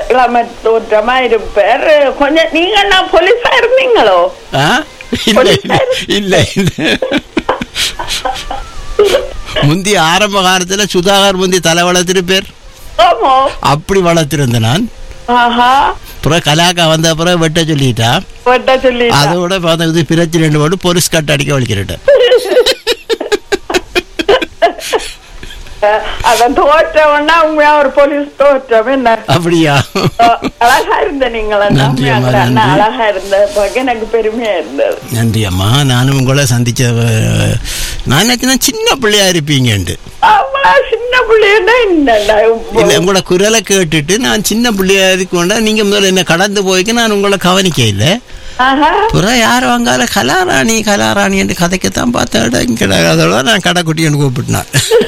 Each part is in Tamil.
இளம தோற்றமா இருப்பார் கொஞ்சம் நீங்க என்ன போலீஸா இருந்தீங்களோ ஆ? இல்ல இல்ல இல்ல இல்ல முந்தி ஆரம்ப காலத்துல சுதாகர் முந்தி தலை வளர்த்திருப்பேர் ஆமா அப்படி வளர்த்திருந்தேன் நான் ஆஹா அப்புறம் கலாக்கா வந்த அப்புறம் வெட்ட சொல்லிட்டா வட்ட சொல்லி அதோட பார்த்தா இது பிரச்சனை ரெண்டு போட்டு போலீஸ் கட்ட அடிக்க வலிக்கிறேன் அதான் தோற்றம்னா உண்மையா ஒரு போலீஸ் தோற்றம் என்ன அப்படியா அஹ், அழகா இருந்த நீங்கள் நன்றி அம்மா, நன்றி. அழகா இருந்த பார்க்க எனக்கு பெருமையா இருந்தது நன்றி அம்மா நானும் உங்களை சந்திச்ச அஹ், நான் நினைச்சேன் சின்ன பிள்ளையா இருப்பீங்கன்ட்டு அவ்வளோ சின்ன பிள்ளைன்னா என்னடா இல்ல உங்களோட குரலை கேட்டுட்டு நான் சின்ன பிள்ளையா இருக்கோண்டா நீங்க முதல்ல என்ன கடந்து போய்க்கு நான் உங்களை கவனிக்க இல்லை ஆஹா புறம் யார் வாங்கால கலாராணி கலாராணி என்று கதைக்கத்தான் பார்த்தேன் அதோட நான் கடைக்குட்டின்னு கூப்பிட்டேன்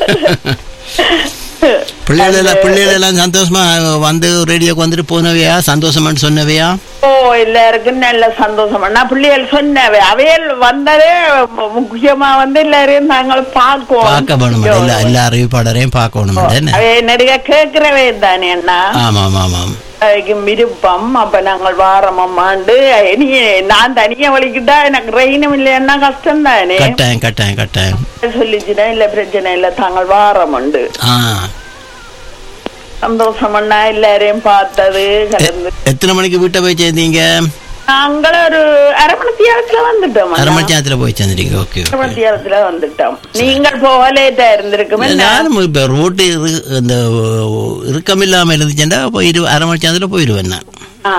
பிள்ளைகள் எல்லாம் பிள்ளைகள் எல்லாம் சந்தோஷமா வந்து ரேடியோக்கு வந்துட்டு போனவையா சந்தோஷமான்னு சொன்னவையா ஓ எல்லாருக்கும் நல்ல சந்தோஷம் நான் பிள்ளைகள் சொன்னவே அவையல் வந்ததே மு- முக்கியமா வந்து எல்லாரையும் நாங்கள் பார்க்குவோம் பார்க்க வேணும் எல்லா எல்லா அறிவிப்பாளரையும் பார்க்கணும் என்ன அவை நெடுக கேட்கிறவே தானே அண்ணா ஆமாம் ஆமாம் அதுக்கு விருப்பம் அப்ப நாங்கள் வாரம் அம்மாண்டு நீ நான் தனியா வலிக்கிட்டா எனக்கு ரெயினும் இல்லைன்னா கஷ்டம் தானே கட்டாயம் கட்டாயம் கட்டாயம் சொல்லிச்சுனா இல்ல பிரச்சனை இல்ல தாங்கள் வாரம் உண்டு ஆ சந்தோஷம் அண்ணா எல்லாரையும் பார்த்தது கலந்து எத்தனை மணிக்கு வீட்டை போய் சேர்ந்தீங்க நாங்கள் ஒரு அரை மணி தியாகத்துல வந்துட்டோம் அண்ணா. அரை மணி நேரத்தில் போய் சேர்ந்துட்டீங்க ஓகே அரை மணி தியாகத்துல வந்துட்டோம் நீங்கள் போக லேட்டா இருந்திருக்குமே நானும் இப்போ ரோட்டு இரு- இந்த இறுக்கம் இல்லாமல் இருந்துச்சுன்னா போய் இரு அரை மணி நேரத்தில் போயிடுவேன் நான் ஆ.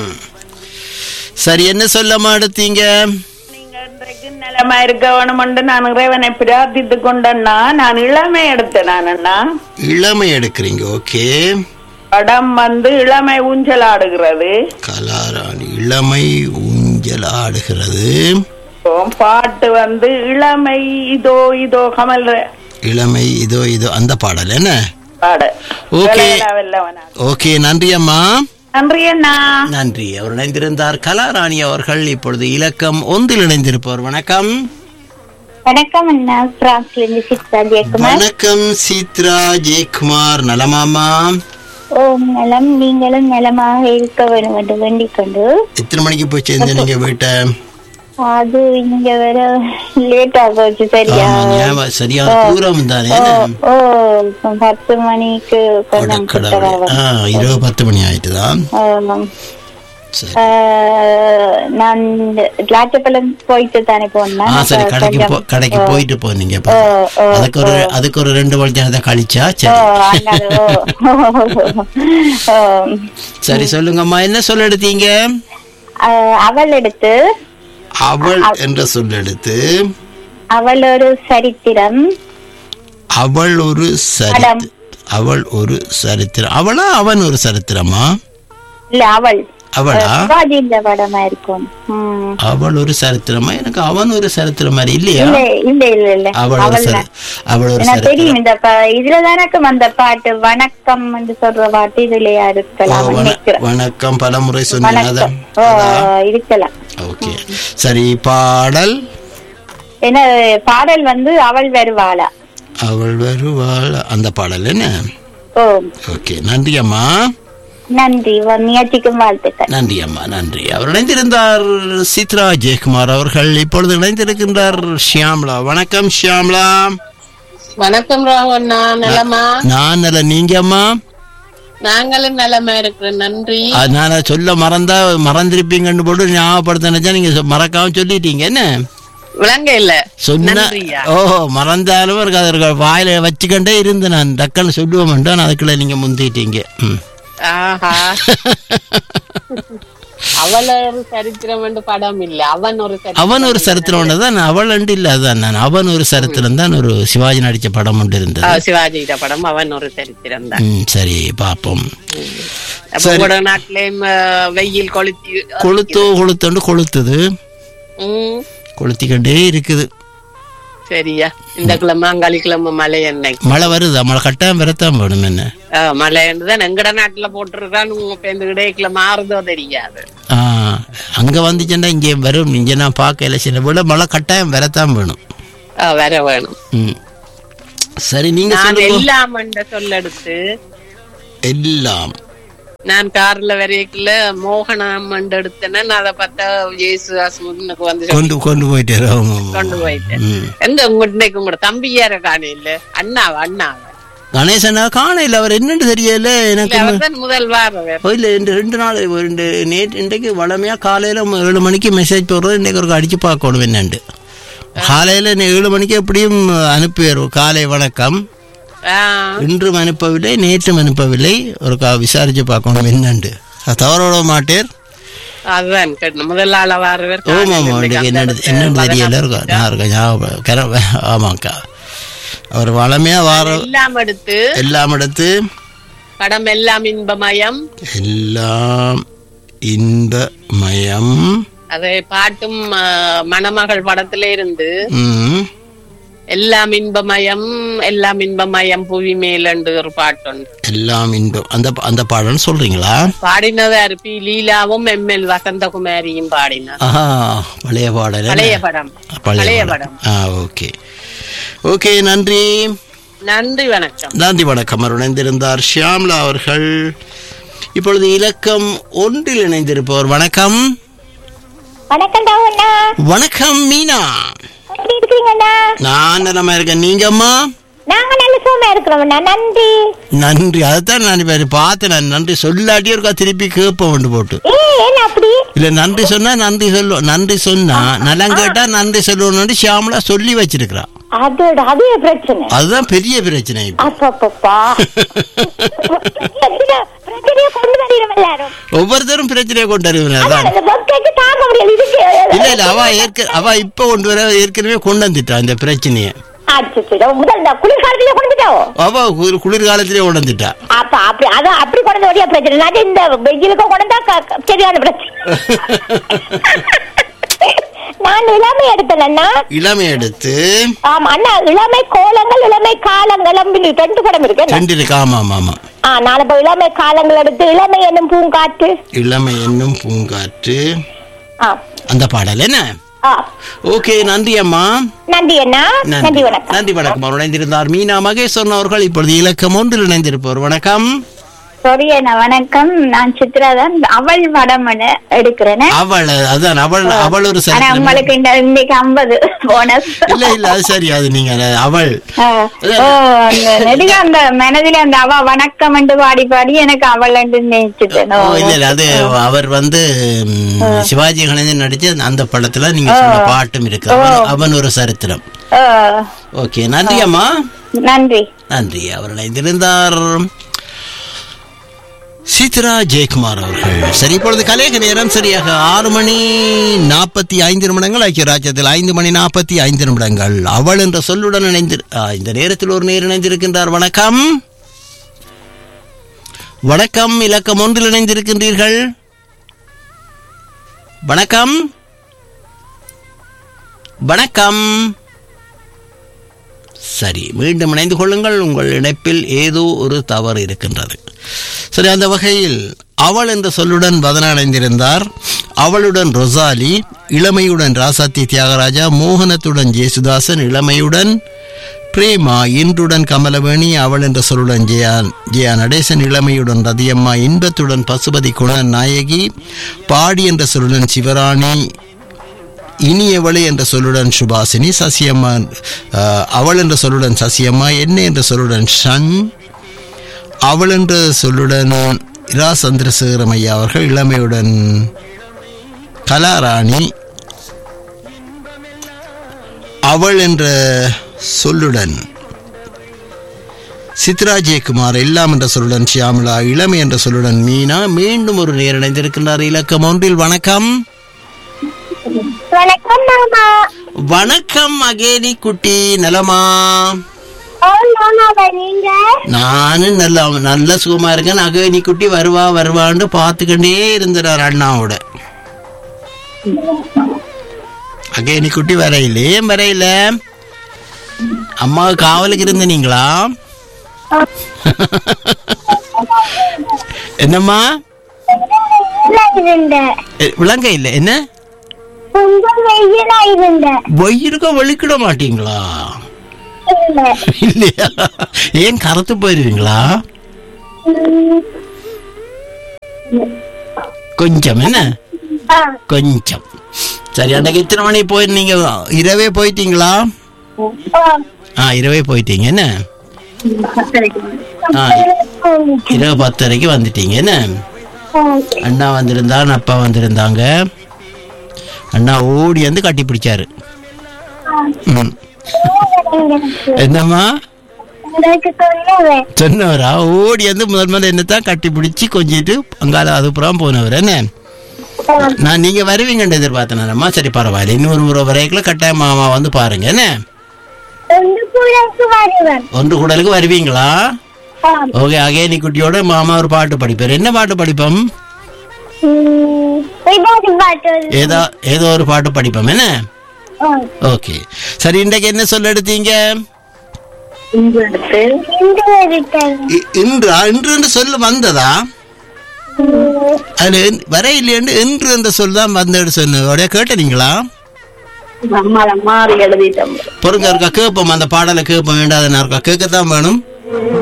சரி என்ன சொல்லமா எடுத்தீங்க நீங்க இன்றைக்கு நிலைமை இருக்க வேணுமென்று நான் இறைவனை பிரார்த்தித்து கொண்டேன்னா நான் இளமை எடுத்தேன் நான் அண்ணா இளமை எடுக்கிறீங்க ஓகே படம் வந்து இளமை ஊஞ்சல் ஆடுகிறது கலாராணி இளமை ஊஞ்சல் ஆடுகிறது பாட்டு வந்து இளமை இதோ இதோ கமல் இளமை இதோ இதோ அந்த பாடல் என்ன பாடு ஓகே. வெள்ளவெள வெள்ளவனா. ஓகே நன்றி அம்மா நன்றி அண்ணா நன்றி அவர் இணைந்திருந்தார் கலாராணி அவர்கள் இப்பொழுது இலக்கம் ஒன்றில் இணைந்திருப்பவர் வணக்கம் வணக்கம் அண்ணா பிரான்ஸ்ல இருந்து சித்ரா ஜெயக்குமார் வணக்கம் சீத்ரா ஜெயக்குமார் நலமாமா ஓ நலம் நீங்களும் நலமாக இருக்க வேண்டும் என்று வேண்டிக் கொண்டு எத்தனை மணிக்கு போய் சேர்ந்து நீங்க வீட்டை அது இங்க வர லேட் ஆகுச்சு சரியா ஆமா, ஞாபகம், சரியான தூரம் தானே ஓ ஓ பத்து மணிக்கு கொஞ்சம் கிட்ட கடவுளே. வரும். ஆ, இரவு பத்து மணி ஆயிட்டுதான் ஆமாம். சரி ஆஹ், நான் லாச்சப்பழம் போயிட்டு தானே போனேன் ஆ சரி அப்ப கடைக்கு போ கொஞ்சம் கடைக்கு போயிட்டு போனீங்க இப்ப. ஓ, ஓ, அதுக்கு ஒரு அதுக்கு ஒரு ரெண்டு மணி நேரத்தை கழிச்சா ஓ, சரி அண்ணாது, ஓ. ஓ. சரி சொல்லுங்கம்மா என்ன சொல்ல எடுத்தீங்க ஆஹ், அவள் எடுத்து அவள் என்ற சொல் எடுத்து அவள் ஒரு சரித்திரம் அவள் ஒரு சரித் அவள் ஒரு சரித்திரம் அவளா அவன் ஒரு சரித்திரமா இல்ல அவள் அவளா சிவாஜி இந்த படமா இருக்கும் ம். அவள் ஒரு சரித்திரமா எனக்கு அவன் ஒரு சரித்திரம் மாதிரி இல்லையா இல்ல இல்ல இல்ல இல்ல அவள் ஒரு அவள் சரி தான். அவள் ஒரு எனக்கு சரித்திரம் தெரியும் இந்த ப- இதுல தானக்கு அந்த பாட்டு வணக்கம் என்று சொல்ற பாட்டு இதுலயா ஓ, இருக்கலாம் வண- நினைக்கிறேன் வணக்கம் பலமுறை சொன்னீங்க வணக்கம் அதான் ஓ இருக்கலாம் ஓகே சரி பாடல் ஏன்னா பாடல் வந்து அவள் வருவாளா அவள் வருவாள் அந்த பாடல் என்ன ஓ ஓகே நன்றி அம்மா நன்றி உன் முயற்சிக்கும் வாழ்த்துக்கள் நன்றி அம்மா நன்றி அவர் இணைந்திருந்தார் சித்ரா ஜெயக்குமார் அவர்கள் இப்பொழுது இணைந்திருக்கின்றார் ஷியாம்லா வணக்கம் ஷியாம்லா வணக்கம் ராவண்ணா நலமா நான் நல்ல நீங்க அம்மா நாங்களும் நலமா இருக்கிறோம் நன்றி அது நான் சொல்ல மறந்தா மறந்திருப்பீங்கன்னு போட்டு ஞாபகப்படுத்த நினைச்சா நீங்க சொ- மறக்காம சொல்லிட்டீங்க என்ன விளங்க இல்ல சொன்ன நன்றியா. ஓ மறந்தாலும் இருக்கு அது இருக்கு. வாயில வச்சுக்கிட்டே இருந்து நான் டக்குன்னு சொல்லுவோம் அதுக்குள்ள நீங்க முந்திட்டீங்க ம். ஆஹா அவள ஒரு சரித்திரம் என்று படம் இல்ல அவன் ஒரு சரித்திரம் அவன் ஒரு சரித்திரம் தான் அவள் அண்டு இல்ல அதான் நான் அவன் ஒரு சரித்திரம் தான் ஒரு சிவாஜி நடிச்ச படம் ஒன்று ஆ, இருந்தது சிவாஜி படம் அவன் ஒரு சரித்திரம் தான் ம், சரி பாப்போம் அப்ப உங்களோட நாட்டிலேயும் ஆ, வெயில் கொளுத்தி கொளுத்தோ கொளுத்தோண்டு கொளுத்துது ம், கொளுத்திக்கிட்டே இருக்குது சரியா இந்த கிழமை அங்காளி கிழமை மழை என்னைக்கு மழை வருதா மழை கட்டாயம் வரத்தான் வேணும் என்ன ஆ, மழைன்னுதான் எங்கட நாட்டுல போட்டுருக்கான்னு உங்க பேருந்து கிடைக்கல மாறுதோ தெரியாது ஆ, அங்க வந்துச்சுன்னா இங்கே வரும் இங்க நான் பார்க்கல சில விட மழை கட்டாயம் வரத்தான் வேணும் ஆ, வர வேணும் ம். சரி நீங்க நான் சொல்லுங்க எல்லாம் என்ற சொல்லெடுத்து எல்லாம் நான் கார்ல வரைக்கல மோகனம் எடுத்தேன்னு நான் அதை பார்த்தா ஜேசுதாஸ் முன்னுக்கு வந்து சொல்லி கொண்டு கொண்டு போயிட்டாரு ஆமா, ஆமா. கொண்டு போயிட்டேன் ம். எங்க உங்க இன்னைக்கு உங்களோட தம்பி யார காண இல்ல அண்ணாவா அண்ணாவா கணேசனா காணையில் அவர் என்னன்னு தெரியல எனக்கு அவர் தான் முதல் வாரம் ஓ, இல்ல இந்த ரெண்டு நாள் ஒரு ரெண்டு நேற்று இன்றைக்கு வளமையா காலையில ம- ஏழு மணிக்கு மெசேஜ் போடுறது இன்றைக்கு ஒரு அடிச்சு பார்க்கணும் என்னண்டு காலையில நே- ஏழு மணிக்கு எப்படியும் அனுப்பிடுவோம் காலை வணக்கம் இன்றும் அனுப்பவில்லை நேற்றும் அனுப்பவில்லை ஒரு கா விசாரிச்சு பார்க்கணும் என்னண்டு அது தவறோட மாட்டேர் அதுதான் கேட்டேன். முதல் ஆள வாரவர் ஆமா ஆமா இன்றைக்கு என்னன்னு என்னன்னு தெரியல இருக்கா நான் இருக்கேன் ஞாபகம் கர- ஆமாக்கா அவர் வளமையா வார எல்லாம் எடுத்து எல்லாம் எடுத்து படம் எல்லாம் இன்பமயம் எல்லாம் இன்பமயம் அதை பாட்டும் ஆ, மணமகள் படத்துல இருந்து ம், எல்லாம் இன்பமயம் எல்லாம் இன்பமயம் புவி மேலண்டு ஒரு பாட்டுண்டு எல்லாம் இன்பம் அந்த அந்த பாடல் சொல்றீங்களா பாடினது அருப்பி லீலாவும் எம் எல் வசந்தகுமாரியும் பாடினார் ஆஹா பழைய பாடல் பழைய படம் பழைய படம் ஆ ஓகே ஓகே நன்றி நன்றி வணக்கம் நன்றி வணக்கம் அவர் இணைந்திருந்தார் ஷியாம்லா அவர்கள் இப்பொழுது இலக்கம் ஒன்றில் இணைந்திருப்பவர் வணக்கம் வணக்கம் அண்ணா வணக்கம் மீனா எப்படி இருக்கீங்கண்ணா நான் நலமா இருக்கேன் நீங்க அம்மா நாங்க நல்ல சுகமா இருக்கிறோம் அண்ணா நன்றி நன்றி அதைத்தான் நான் இப்ப பார்த்தேன் நான் நன்றி சொல்லாட்டி இருக்கா திருப்பி கேட்ப கொண்டு போட்டு ஏ என்ன அப்படி இல்ல நன்றி சொன்னா நன்றி சொல்லும் நன்றி சொன்னா நலம் கேட்டா நன்றி சொல்லணும்னு ஷியாமலா சொல்லி வச்சிருக்கிறா அதோட அதே பிரச்சனை அதுதான் பெரிய பிரச்சனை இப்போ அப்பப்பப்பா பிரச்சனை பிரச்சனையை கொண்டு வரணும் எல்லாரும் ஒவ்வொருத்தரும் பிரச்சனையை கொண்டு வருவீங்க அதான் அதான் இந்த பொக்கைக்கு தாங்க முடியல இதுக்கு இல்ல இல்ல அவ ஏற்க அவ இப்ப கொண்டு வர ஏற்கனவே கொண்டு வந்துட்டா இந்த பிரச்சனைய அச்சச்சோ, முதல் இந்த குளிர்காலத்திலே கொண்டு வந்துட்டாவோ அவ குளிர் குளிர்காலத்திலே கொண்டு வந்துட்டா அப்ப அப்படி அதான் அப்படி கொண்டு வந்த வழியா பிரச்சனை இல்லாட்டி இந்த வெயிலுக்கு கொண்டு வந்தா க- க- சரியான பிரச்சனை நான் இளமை எடுத்தேன்னா இளமை எடுத்து ஆமா அண்ணா இளமை கோலங்கள் இளமை காலங்கள் அப்படின்னு ரெண்டு படம் இருக்கு என்ன? ரெண்டு இருக்கு ஆமா ஆமா ஆமா ஆ நான் இப்ப இளமை காலங்கள் எடுத்து இளமை என்னும் பூங்காற்று இளமை என்னும் பூங்காற்று ஆ அந்த பாடல் என்ன ஆ ஓகே நன்றி அம்மா நன்றி அண்ணா நன்றி வணக்கம் நன்றி வணக்கம் அவர் இணைந்திருந்தார் மீனா மகேஸ்வரன் அவர்கள் இப்பொழுது இலக்கம் ஒன்றில் இணைந்திருப்பவர் வணக்கம் சாரி அண்ணா வணக்கம் நான் சித்ரா தான் அவள் வடம் எடுக்கிறேன் அவள் அதான் அவள் அவள் ஒரு ஆனா சரித்திரம் உங்களுக்கு இந்த இன்னைக்கு ஐம்பது போனஸ் இல்ல இல்ல அது சரி அது நீங்க அது அவள் நெடுக அந்த மனதில அந்த அவ வணக்கம் என்று பாடி பாடி எனக்கு அவள் என்று நினைச்சுட்டேன் ஓ, இல்ல இல்ல அது அவர் வந்து ம், சிவாஜி கணேசன் நடிச்ச அந்த படத்துல நீங்க சொன்ன பாட்டும் இருக்கு அவன்- அவன் ஒரு சரித்திரம் ஓ, ஓகே நன்றி அம்மா நன்றி நன்றி அவர் இணைந்திருந்தார் சித்ரா ஜெயக்குமார் அவர்கள் சரி இப்பொழுது கலேக நேரம் சரியாக ஆறு மணி நாற்பத்தி ஐந்து நிமிடங்கள் ஐக்கிய ராஜ்யத்தில் ஐந்து மணி நாற்பத்தி ஐந்து நிமிடங்கள் அவள் என்ற சொல்லுடன் இணைந்து ஆ, இந்த நேரத்தில் ஒரு நேர் இணைந்திருக்கின்றார் வணக்கம் வணக்கம் இலக்கம் ஒன்றில் இணைந்திருக்கின்றீர்கள் வணக்கம் வணக்கம் சரி மீண்டும் இணைந்து கொள்ளுங்கள் உங்கள் இணைப்பில் ஏதோ ஒரு தவறு இருக்கின்றது சரி அந்த வகையில் அவள் என்ற சொல்லுடன் வதனடைந்திருந்தார் அவளுடன் ரொசாலி இளமையுடன் ராசாத்தி தியாகராஜா மோகனத்துடன் ஜேசுதாசன் இளமையுடன் பிரேமா இன்றுடன் கமலவேணி அவள் என்ற சொல்லுடன் ஜெயான் ஜெயா நடேசன் இளமையுடன் ரதியம்மா இன்பத்துடன் பசுபதி குணன் நாயகி பாடி என்ற சொல்லுடன் சிவராணி இனியவளை என்ற சொல்லுடன் சுபாசினி சசியம்மா அஹ், அவள் என்ற சொல்லுடன் சசியம்மா என்ன என்ற சொல்லுடன் ஷன் அவள் என்ற சொல்லுடன் இரா சந்திரசேகரம் ஐயா அவர்கள் இளமையுடன் கலாராணி அவள் என்ற சொல்லுடன் சித்ரா ஜெயக்குமார் எல்லாம் என்ற சொல்லுடன் ஷியாமலா இளமை என்ற சொல்லுடன் மீனா மீண்டும் ஒரு நேர் இணைந்திருக்கின்றார் இலக்கம் ஒன்றில் வணக்கம் வணக்கம் மாமா வணக்கம் அகேனி குட்டி நலமா ஓ மாமாவா நீங்க நானும் நல்ல நல்ல சுகமா இருக்கேன் அகேனி குட்டி வருவா வருவான்னு பார்த்துக்கிட்டே இருந்தார் அண்ணாவோட அகேனி குட்டி வரையில ஏன் வரையில அம்மா காவலுக்கு இருந்தீங்களா என்னம்மா இருந்தேன் எ, விளங்க இல்ல என்ன கொஞ்சம் வெயிலா இருந்தேன் வயிறுக்க வலிக்கிட மாட்டீங்களா இல்ல இல்லையா ஏன் கருத்து போயிருவீங்களா உம், கொஞ்சம் என்ன கொஞ்சம் சரி அன்னைக்கு எத்தனை மணி போயிருந்தீங்க இரவே போயிட்டீங்களா ஆ இரவே போயிட்டீங்க என்ன ஆ இரவு பத்தரைக்கு வந்துட்டீங்க என்ன அண்ணா வந்திருந்தான் அப்பா வந்திருந்தாங்க அண்ணா ஓடி வந்து கட்டி பிடிச்சாரு ம். என்னம்மா சொன்னவரா ஓடி வந்து முதல் முதல்ல என்னத்தான் கட்டி பிடிச்சி கொஞ்சிட்டு அங்கால அதுப்புறம் போனவர் என்ன நான் நீங்க வருவீங்கன்னு எதிர்பார்த்தேனம்மா சரி பரவாயில்ல இன்னொரு முறை வரைக்குள்ள கட்டாயம் மாமா வந்து பாருங்க என்ன ஒன்று கூடலுக்கு வருவீங்களா ஓகே அகேனி குட்டியோட மாமா ஒரு பாட்டு படிப்பார் என்ன பாட்டு படிப்போம் ஏதோ ஏதோ ஒரு பாட்டு படிப்போம் என்ன ஓகே சரி இன்றைக்கு என்ன சொல்ல எடுத்தீங்க இ- இன்றா இன்று என்று சொல்ல வந்ததா அது வர இல்லையண்டு என்று என்ற சொல் தான் வந்தது சொன்ன கேட்டீங்களா நம்மள மாறி எழுதிட்டோம் பொறுங்க இருக்கா கேட்போம் அந்த பாடலை கேட்போம் வேண்டாத இருக்கா கேட்கத்தான் வேணும்